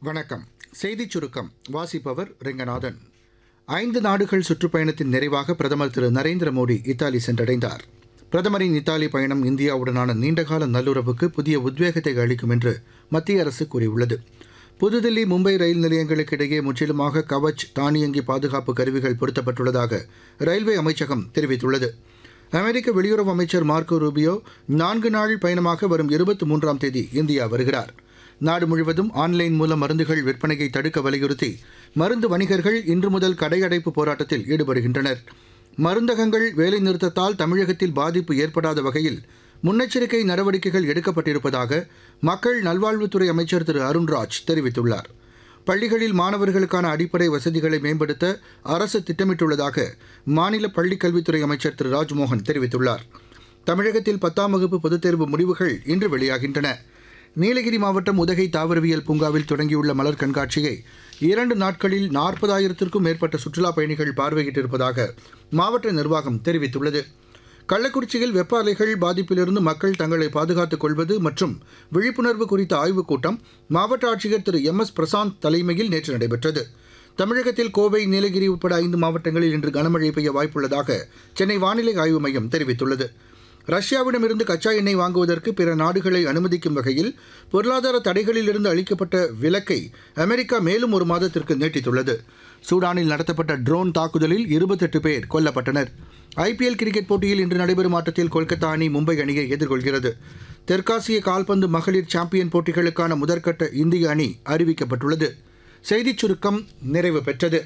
வணக்கம் செய்திச் சுருக்கம் வாசிப்பவர் ரெங்கநாதன் ஐந்து நாடுகள் சுற்றுப்பயணத்தின் நிறைவாக பிரதமர் திரு நரேந்திர மோடி இத்தாலி சென்றடைந்தார் பிரதமரின் இத்தாலி பயணம் இந்தியாவுடனான நீண்டகால நல்லுறவுக்கு புதிய உத்வேகத்தை அளிக்கும் என்று மத்திய அரசு கூறியுள்ளது புதுதில்லி மும்பை ரயில் நிலையங்களுக்கு இடையே முற்றிலுமாக கவச் தானியங்கி பாதுகாப்பு கருவிகள் பொருத்தப்பட்டுள்ளதாக ரயில்வே அமைச்சகம் தெரிவித்துள்ளது அமெரிக்க வெளியுறவு அமைச்சர் மார்க்கோ ரூபியோ நான்கு நாள் பயணமாக வரும் இருபத்தி மூன்றாம் தேதி இந்தியா வருகிறார் நாடு முழுவதும் ஆன்லைன் மூலம் மருந்துகள் விற்பனையை தடுக்க வலியுறுத்தி மருந்து வணிகர்கள் இன்று முதல் கடையடைப்பு போராட்டத்தில் ஈடுபடுகின்றனர் மருந்தகங்கள் வேலைநிறுத்தத்தால் தமிழகத்தில் பாதிப்பு ஏற்படாத வகையில் முன்னெச்சரிக்கை நடவடிக்கைகள் எடுக்கப்பட்டிருப்பதாக மக்கள் நல்வாழ்வுத்துறை அமைச்சர் திரு அருண்ராஜ் தெரிவித்துள்ளார் பள்ளிகளில் மாணவர்களுக்கான அடிப்படை வசதிகளை மேம்படுத்த அரசு திட்டமிட்டுள்ளதாக மாநில பள்ளிக் கல்வித்துறை அமைச்சர் திரு ராஜ்மோகன் தெரிவித்துள்ளார் தமிழகத்தில் பத்தாம் வகுப்பு பொதுத் தேர்வு முடிவுகள் இன்று வெளியாகின்றன நீலகிரி மாவட்டம் உதகை தாவரவியல் பூங்காவில் தொடங்கியுள்ள மலர் கண்காட்சியை இரண்டு நாட்களில் நாற்பதாயிரத்திற்கும் மேற்பட்ட சுற்றுலாப் பயணிகள் பார்வையிட்டிருப்பதாக மாவட்ட நிர்வாகம் தெரிவித்துள்ளது கள்ளக்குறிச்சியில் வெப்ப அலைகள் பாதிப்பிலிருந்து மக்கள் தங்களை பாதுகாத்துக் கொள்வது மற்றும் விழிப்புணர்வு குறித்த ஆய்வுக் கூட்டம் மாவட்ட ஆட்சியர் திரு எம் எஸ் பிரசாந்த் தலைமையில் நேற்று நடைபெற்றது தமிழகத்தில் கோவை நீலகிரி உட்பட ஐந்து மாவட்டங்களில் இன்று கனமழை பெய்ய வாய்ப்புள்ளதாக சென்னை வானிலை ஆய்வு மையம் தெரிவித்துள்ளது ரஷ்யாவிடமிருந்து கச்சா எண்ணெய் வாங்குவதற்கு பிற நாடுகளை அனுமதிக்கும் வகையில் பொருளாதார தடைகளிலிருந்து அளிக்கப்பட்ட விலக்கை அமெரிக்கா மேலும் ஒரு மாதத்திற்கு நீட்டித்துள்ளது சூடானில் நடத்தப்பட்ட ட்ரோன் தாக்குதலில் இருபத்தெட்டு பேர் கொல்லப்பட்டனர் ஐபிஎல் கிரிக்கெட் போட்டியில் இன்று நடைபெறும் ஆட்டத்தில் கொல்கத்தா அணி மும்பை அணியை எதிர்கொள்கிறது தெற்காசிய கால்பந்து மகளிர் சாம்பியன் போட்டிகளுக்கான முதற்கட்ட இந்திய அணி அறிவிக்கப்பட்டுள்ளது செய்திச் சுருக்கம் நிறைவு பெற்றது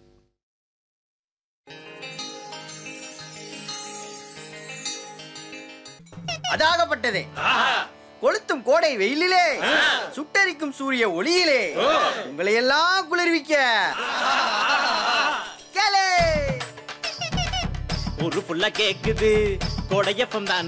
அதாகப்பட்டதே கொளுத்தும் கோடை வெயிலிலே சுட்டரிக்கும் சூரிய ஒளியிலே உங்களை எல்லாம் குளிர்விக்க கேளே ஒரு புள்ள கேக்குது கொடையப்பம் தான்